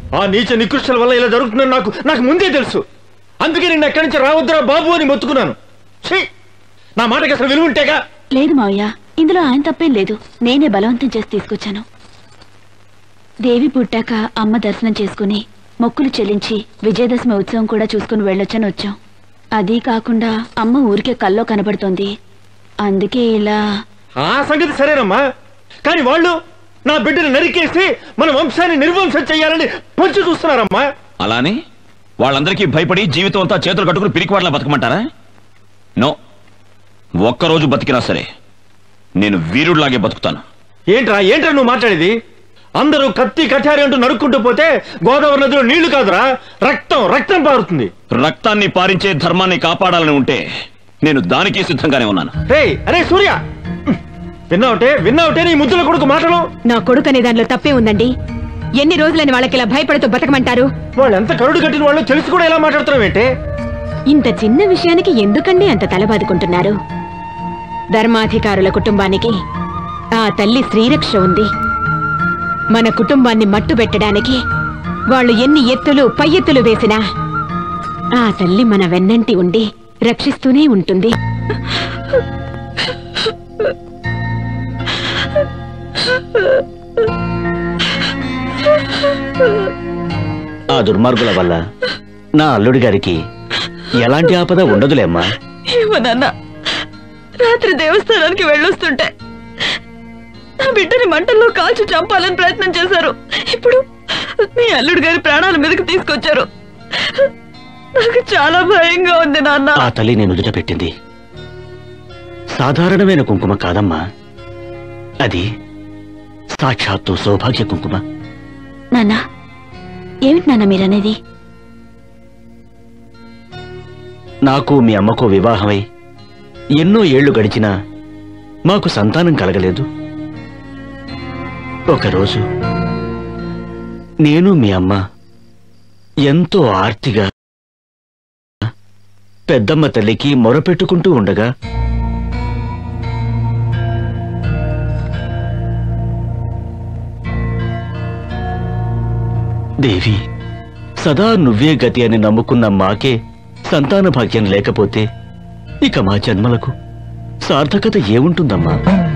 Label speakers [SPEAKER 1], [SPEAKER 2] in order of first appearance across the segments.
[SPEAKER 1] ఆ నీచ నికృష్టుల వల్ల ఇలా జరుగుతుందని నాకు నాకు ముందే తెలుసు అందుకే నేను ఎక్కడి నుంచి రావద్దురా బాబు అని మొత్తుకున్నాను ఛీ! నా మాటకి అసలు విలువ ఉంటేగా
[SPEAKER 2] లేదు మావయ్య ఇందులో ఆయన తప్పేం లేదు నేనే బలవంతం చేసి తీసుకొచ్చాను దేవి పుట్టాక అమ్మ దర్శనం చేసుకుని మొక్కులు చెల్లించి విజయదశమి ఉత్సవం కూడా చూసుకుని వెళ్ళొచ్చని వచ్చాం అది కాకుండా అమ్మ ఊరికే కల్లో కనబడుతోంది అందుకే ఇలా
[SPEAKER 1] ఆ సంగతి సరేనమ్మా కానీ వాళ్ళు నా బిడ్డను నరికేసి మన వంశాన్ని నిర్వంశం చేయాలని పొంచి చూస్తున్నారమ్మా
[SPEAKER 3] అలానే వాళ్ళందరికీ భయపడి జీవితం అంతా చేతులు కట్టుకుని పిరికివాట్లా బతకమంటారా నో ఒక్కరోజు బతికినా సరే నేను వీరుడిలాగే బతుకుతాను
[SPEAKER 1] ఏంట్రా ఏంట్రా నువ్వు మాట్లాడేది అందరూ కత్తి కఠారి అంటూ నడుక్కుంటూ పోతే గోదావరి నదిలో నీళ్లు కాదురా రక్తం రక్తం పారుతుంది
[SPEAKER 3] రక్తాన్ని పారించే ధర్మాన్ని కాపాడాలని ఉంటే నేను దానికి సిద్ధంగానే ఉన్నాను
[SPEAKER 1] రే అరే సూర్య విన్నావుటే విన్నావుటే నీ ముద్దుల కొడుకు మాటలు
[SPEAKER 4] నా కొడుకు అనే దానిలో తప్పే ఉందండి ఎన్ని రోజులని వాళ్ళకి ఇలా భయపడుతూ బతకమంటారు
[SPEAKER 1] వాళ్ళు ఎంత కరుడు కట్టిన వాళ్ళు తెలిసి కూడా ఎలా మాట్లాడుతున్నావేంటే
[SPEAKER 4] ఇంత చిన్న విషయానికి ఎందుకండి అంత తలబాదుకుంటున్నారు ధర్మాధికారుల కుటుంబానికి ఆ తల్లి శ్రీరక్ష ఉంది మన కుటుంబాన్ని మట్టు పెట్టడానికి వాళ్ళు ఎన్ని ఎత్తులు పై ఎత్తులు వేసినా ఆ తల్లి మన వెన్నంటి ఉండి రక్షిస్తూనే ఉంటుంది
[SPEAKER 5] ఆ దుర్మార్గుల వల్ల నా అల్లుడి గారికి ఎలాంటి ఆపద ఉండదులేమ్మా
[SPEAKER 2] ఏమో నాన్న రాత్రి దేవస్థానానికి వెళ్ళొస్తుంటే నా బిడ్డని మంటల్లో కాల్చి చంపాలని ప్రయత్నం చేశారు ఇప్పుడు మీ అల్లుడు గారి ప్రాణాల మీదకి తీసుకొచ్చారు నాకు చాలా భయంగా ఉంది నాన్న
[SPEAKER 5] ఆ తల్లి నేను నుదుట పెట్టింది సాధారణమైన కుంకుమ కాదమ్మా అది సాక్షాత్తు సౌభాగ్య కుంకుమ
[SPEAKER 2] నాన్న ఏమిటి నాన్న మీరనేది
[SPEAKER 5] నాకు మీ అమ్మకు వివాహమై ఎన్నో ఏళ్లు గడిచినా మాకు సంతానం కలగలేదు ఒకరోజు నేను మీ అమ్మ ఎంతో ఆర్తిగా పెద్దమ్మ తల్లికి మొరపెట్టుకుంటూ ఉండగా దేవి సదా నువ్వే గతి అని నమ్ముకున్న మాకే సంతాన భాగ్యం లేకపోతే ఇక మా జన్మలకు సార్థకత ఏముంటుందమ్మా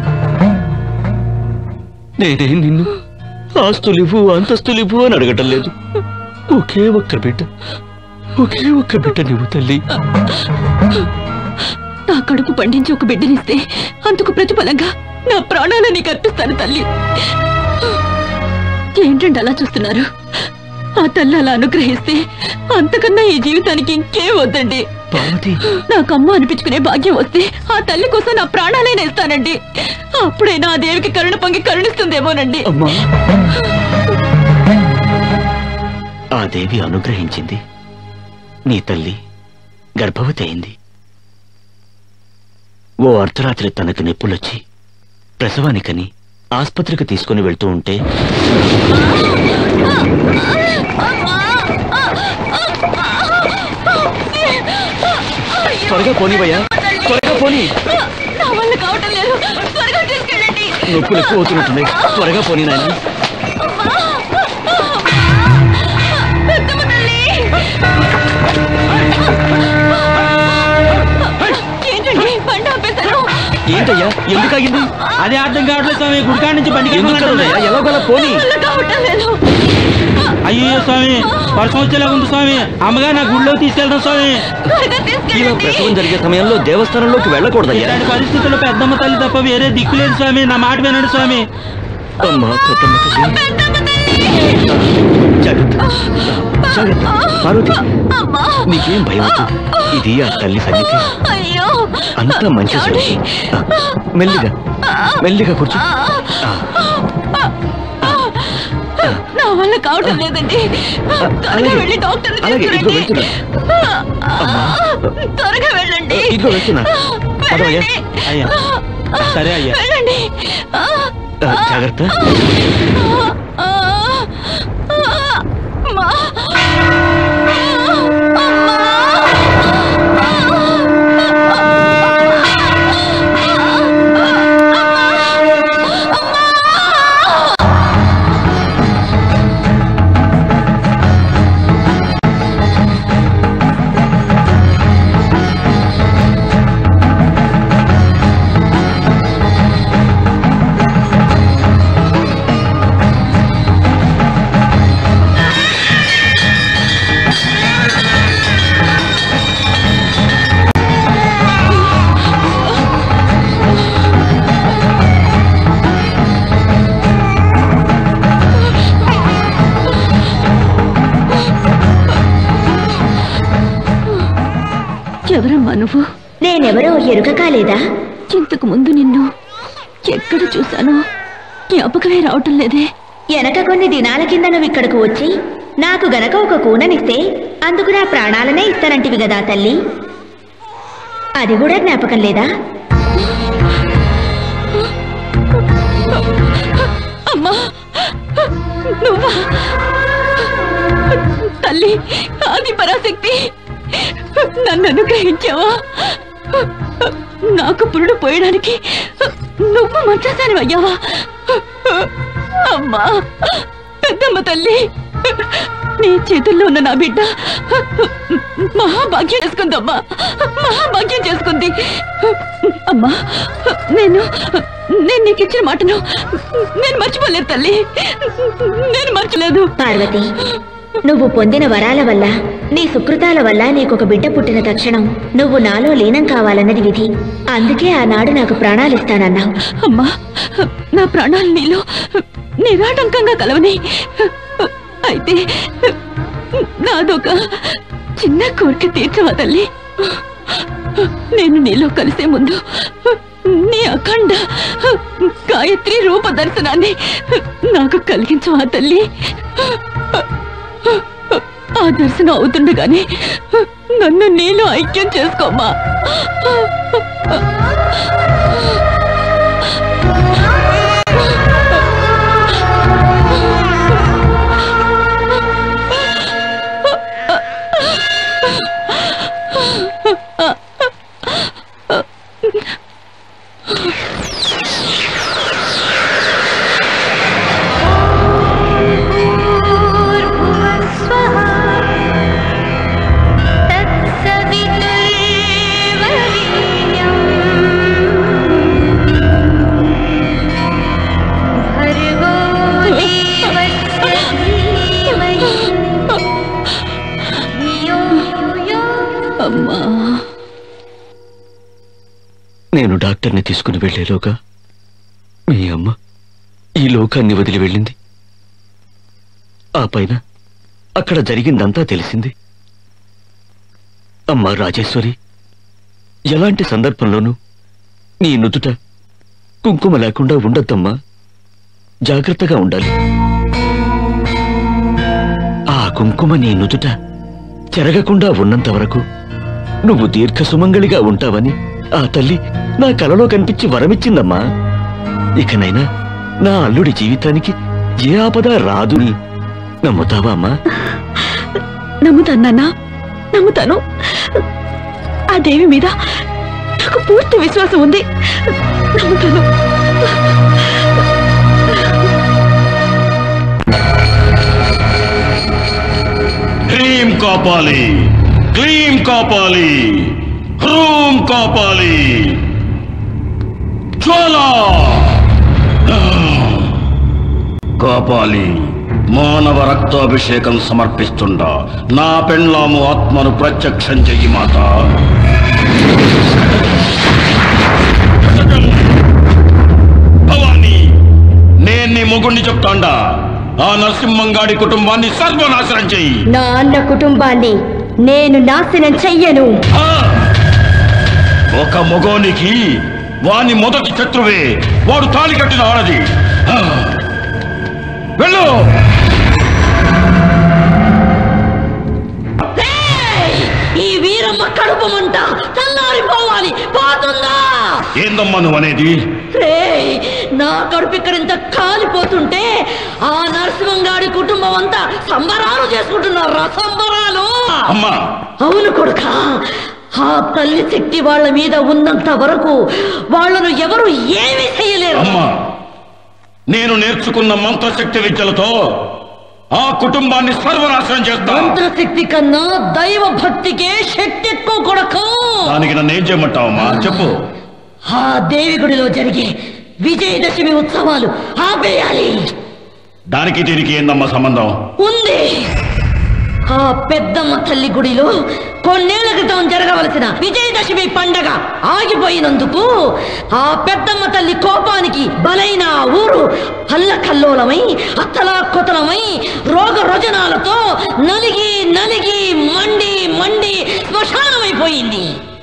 [SPEAKER 5] నేనే నిన్ను ఆస్తులివ్వు అంతస్తులివ్వు అని అడగటం లేదు ఒకే ఒక్క బిడ్డ ఒకే ఒక్క బిడ్డ నువ్వు తల్లి
[SPEAKER 2] నా కడుపు పండించి ఒక బిడ్డనిస్తే అందుకు ప్రతిఫలంగా నా ప్రాణాలను నీకు అర్పిస్తాను తల్లి ఏంటండి అలా చూస్తున్నారు ఆ తల్లి అలా అనుగ్రహిస్తే అంతకన్నా ఈ జీవితానికి ఇంకేం వద్దండి
[SPEAKER 5] పార్వతి
[SPEAKER 2] నాకు అమ్మ అనిపించుకునే భాగ్యం వస్తే ఆ తల్లి కోసం నా ప్రాణాలైనా ఇస్తానండి అప్పుడైనా ఆ దేవికి కరుణ పొంగి కరుణిస్తుందేమోనండి
[SPEAKER 5] అమ్మా ఆ దేవి అనుగ్రహించింది నీ తల్లి గర్భవతి అయింది ఓ అర్ధరాత్రి తనకు నొప్పులొచ్చి ప్రసవానికని ఆస్పత్రికి తీసుకుని వెళ్తూ ఉంటే త్వరగా పోనీవయ్యా త్వరగా పోనీ
[SPEAKER 2] నా వల్ల కావటం లేదు త్వరగా తీసుకెళ్ళండి
[SPEAKER 5] నొప్పులు ఎక్కువ అవుతున్నట్టున్నాయి త్వరగా పోనీ నాయన
[SPEAKER 2] పెద్దమ్మ తల్లి ఏంటండి బండి ఆపేశారు
[SPEAKER 5] ఏంటయ్యా ఎందుకు ఆగింది
[SPEAKER 6] అదే అర్థం కావట్లేదు స్వామి గుడికాడ నుంచి బండికి
[SPEAKER 5] ఎందుకు కదలయ్యా? ఎలాగోలా పోనీ
[SPEAKER 2] వల్ల కావటం లేదు
[SPEAKER 6] అయ్యో స్వామి వర్షం వచ్చేలా ఉంది స్వామి అమ్మగా నా గుడిలో తీసుకెళ్తాం స్వామి
[SPEAKER 2] త్వరగా
[SPEAKER 5] ఇలా
[SPEAKER 2] తీసుకెళ్ళండి
[SPEAKER 5] ప్రసవం జరిగే సమయంలో దేవస్థానంలోకి వెళ్ళకూడదయ్యా
[SPEAKER 6] ఇలాంటి పరిస్థితుల్లో పెద్దమ్మ తల్లి తప్ప వేరే దిక్కు లేదు స్వామి నా మాట వినండి స్వామి
[SPEAKER 5] అమ్మా పెద్దమ్మ తల్లి జాగ్రత్త జాగ్రత్త పార్వతి
[SPEAKER 2] అమ్మా
[SPEAKER 5] నీకేం భయం వద్దు ఇది ఆ తల్లి సన్నిధి
[SPEAKER 2] అయ్యో
[SPEAKER 5] అంతా మంచి
[SPEAKER 2] ఏమండి?
[SPEAKER 5] జరుగుతుంది. ఆ, మెల్లిగా మెల్లిగా కూర్చో ఆ,
[SPEAKER 2] నా వల్ల కావటం లేదండి త్వరగా
[SPEAKER 5] అలాగే.
[SPEAKER 2] వెళ్ళి డాక్టర్
[SPEAKER 5] అలాగే, ఇదిగో వెళ్తున్నా.
[SPEAKER 2] త్వరగా వెళ్ళండి
[SPEAKER 5] ఇదిగో వెళ్తున్నా. పదవయ్యా.
[SPEAKER 2] వెళ్ళండి.
[SPEAKER 6] అయ్యా సరే అయ్యా
[SPEAKER 2] వెళ్ళండి ఆ,
[SPEAKER 5] ఆ, జాగ్రత్త
[SPEAKER 2] ఆ, ఆ, అమ్మా. ఎవరమ్మా నువ్వు
[SPEAKER 7] నేనెవరో ఎరుక కాలేదా
[SPEAKER 2] ఇంతకు ముందు నిన్ను ఎక్కడ చూశానో జ్ఞాపకమే రావటం లేదే
[SPEAKER 7] వెనక కొన్ని దినాల కింద నువ్వు ఇక్కడకు వచ్చి నాకు గనక ఒక కూననిస్తే అందుకు నా ప్రాణాలనే ఇస్తానంటివి కదా తల్లి అది కూడా జ్ఞాపకం లేదా
[SPEAKER 2] అమ్మా నువ్వా తల్లి ఆది పరాశక్తి నన్ను అనుగ్రహించావా నాకు పురుడు పోయడానికి నువ్వు మంచాసాని అయ్యావా అమ్మా పెద్దమ్మ తల్లి నీ చేతుల్లో ఉన్న నా బిడ్డ మహాభాగ్యం చేసుకుందమ్మా మహాభాగ్యం చేసుకుంది అమ్మా నేను నేను నీకు ఇచ్చిన మాటను నేను మర్చిపోలేదు తల్లి నేను మర్చలేదు
[SPEAKER 7] పార్వతి నువ్వు పొందిన వరాల వల్ల నీ సుకృతాల వల్ల నీకొక బిడ్డ పుట్టిన తక్షణం నువ్వు నాలో లీనం కావాలన్నది విధి అందుకే ఆనాడు నాకు ప్రాణాలిస్తానన్నావు
[SPEAKER 2] అమ్మా నా ప్రాణాలు నీలో నిరాటంకంగా కలవని అయితే నాదొక చిన్న కోరిక తీర్చవా తల్లి నేను నీలో కలిసే ముందు నీ అఖండ గాయత్రి రూప దర్శనాన్ని నాకు కలిగించవా తల్లి ఆ దర్శనం అవుతుండగానే నన్ను నీలో ఐక్యం చేసుకోమ్మా అమ్మా
[SPEAKER 5] నేను డాక్టర్ని తీసుకుని వెళ్లేలోగా మీ అమ్మ ఈ లోకాన్ని వదిలి వెళ్ళింది ఆ పైన అక్కడ జరిగిందంతా తెలిసింది అమ్మా రాజేశ్వరి ఎలాంటి సందర్భంలోనూ నీ నుదుట కుంకుమ లేకుండా ఉండొద్దమ్మా జాగ్రత్తగా ఉండాలి ఆ కుంకుమ నీ నుదుట చెరగకుండా ఉన్నంత వరకు నువ్వు దీర్ఘ సుమంగళిగా ఉంటావని ఆ తల్లి నా కలలో కనిపించి వరమిచ్చిందమ్మా ఇకనైనా నా అల్లుడి జీవితానికి ఏ ఆపద రాదు అని నమ్ముతావా అమ్మా
[SPEAKER 2] నమ్ముతాను నాన్న నమ్ముతాను ఆ దేవి మీద నాకు పూర్తి విశ్వాసం ఉంది నమ్ముతాను
[SPEAKER 3] హ్రీం కాపాలి క్లీం కాపాలి హ్రూం కాపాలి జ్వాల కాపాలి మానవ రక్తాభిషేకం సమర్పిస్తుండ నా పెండ్లాము ఆత్మను ప్రత్యక్షం చెయ్యి మాత భవానీ నేను నీ మొగుణ్ణి చెప్తాండా ఆ నరసింహంగాడి కుటుంబాన్ని సర్వనాశనం చెయ్యి
[SPEAKER 7] నా అన్న కుటుంబాన్ని నేను నాశనం చెయ్యను
[SPEAKER 3] ఆ! ఒక మొగోనికి వాని మొదటి శత్రువే వాడు తాళి కట్టిన ఆడది ఆ! వెళ్ళు
[SPEAKER 7] ఈ వీరమ్మ కడుపు మంట చల్లారిపోవాలి పోతుందా
[SPEAKER 3] ఏందమ్మా నువ్వు అనేది
[SPEAKER 7] రేయ్, నా కడుపు ఇక్కడ ఇంత కాలిపోతుంటే ఆ నరసింహంగాడి కుటుంబం అంతా సంబరాలు చేసుకుంటున్నారా సంబరాలు
[SPEAKER 3] అమ్మా
[SPEAKER 7] అవును కొడుక ఆ తల్లి శక్తి వాళ్ళ మీద ఉన్నంత వరకు వాళ్ళను ఎవరు ఏమీ చేయలేరు
[SPEAKER 3] అమ్మా నేను నేర్చుకున్న మంత్రశక్తి విద్యలతో ఆ కుటుంబాన్ని సర్వనాశనం చేస్తా
[SPEAKER 7] మంత్రశక్తి కన్నా దైవ భక్తికే శక్తి ఎక్కువ కొడకు
[SPEAKER 3] దానికి నన్ను ఏం చేయమంటావమ్మా చెప్పు
[SPEAKER 7] ఆ దేవి గుడిలో జరిగే విజయదశమి ఉత్సవాలు ఆపేయాలి
[SPEAKER 3] దానికి దీనికి ఏందమ్మా సంబంధం
[SPEAKER 7] ఉంది ఆ పెద్దమ్మ తల్లి గుడిలో కొన్నేళ్ల క్రితం జరగవలసిన విజయదశమి పండగ ఆగిపోయినందుకు ఆ పెద్దమ్మ తల్లి కోపానికి బలైన ఆ ఊరు అల్లకల్లోలమై అత్తలాకొతలమై రోగ రుజనాలతో నలిగి నలిగి మండి మండి శ్మశానమైపోయింది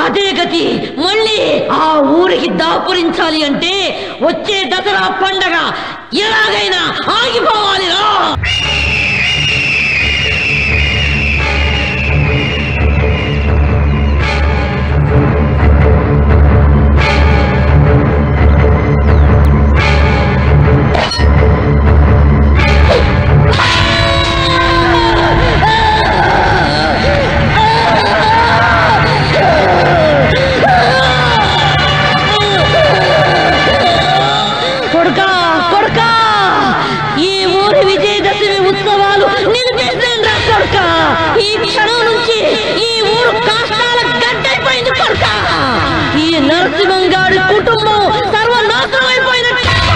[SPEAKER 8] అదే గతి మళ్ళీ ఆ ఊరికి దాపురించాలి అంటే వచ్చే దసరా పండగ ఎలాగైనా ఆగిపోవాలి రా కొడుకా కొడుకా ఈ ఊరి విజయదశమి ఉత్సవాలు నిలిపేసేంద్రా కొడుకా ఈ క్షణం నుంచి ఈ ఊరు కాష్టాల గడ్డైపోయింది కొడుకా ఈ నరసింహంగాడి కుటుంబం సర్వనాశనం అయిపోయినట్టు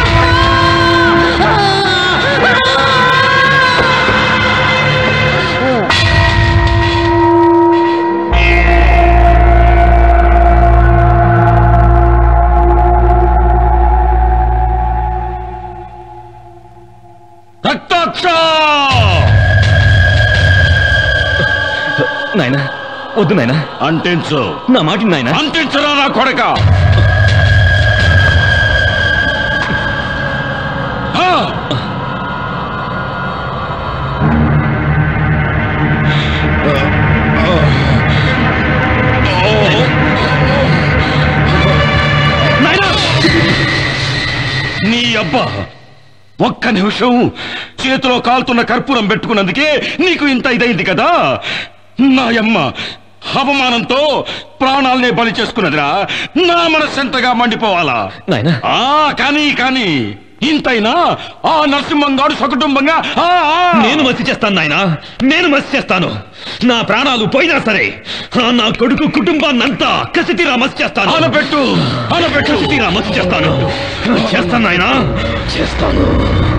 [SPEAKER 3] రక్తాక్ష
[SPEAKER 5] నాయనా వద్దు నాయనా
[SPEAKER 3] అంటించు
[SPEAKER 5] నా మాట నాయనా
[SPEAKER 3] అంటించరా నా కొడక ఆ! నీ అబ్బా ఒక్క నిమిషం చేతిలో కాలుతున్న కర్పూరం పెట్టుకున్నందుకే నీకు ఇంత ఇదైంది కదా నాయమ్మ అవమానంతో ప్రాణాలనే బలి చేసుకున్నదిరా నా మనసు ఎంతగా మండిపోవాలా
[SPEAKER 5] నాయనా
[SPEAKER 3] ఆ కానీ కానీ ఇంతైనా ఆ నరసింహంగాడు సకుటుంబంగా ఆ, ఆ.
[SPEAKER 5] నేను మసి చేస్తాను నాయనా నేను మసి చేస్తాను నా ప్రాణాలు పోయినా సరే ఆ నా కొడుకు కుటుంబాన్నంతా కసితీరా మసి చేస్తాను
[SPEAKER 3] ఆనపెట్టు ఆనపెట్టు
[SPEAKER 5] కసితీరా మసి చేస్తాను చేస్తాను నాయనా చేస్తాను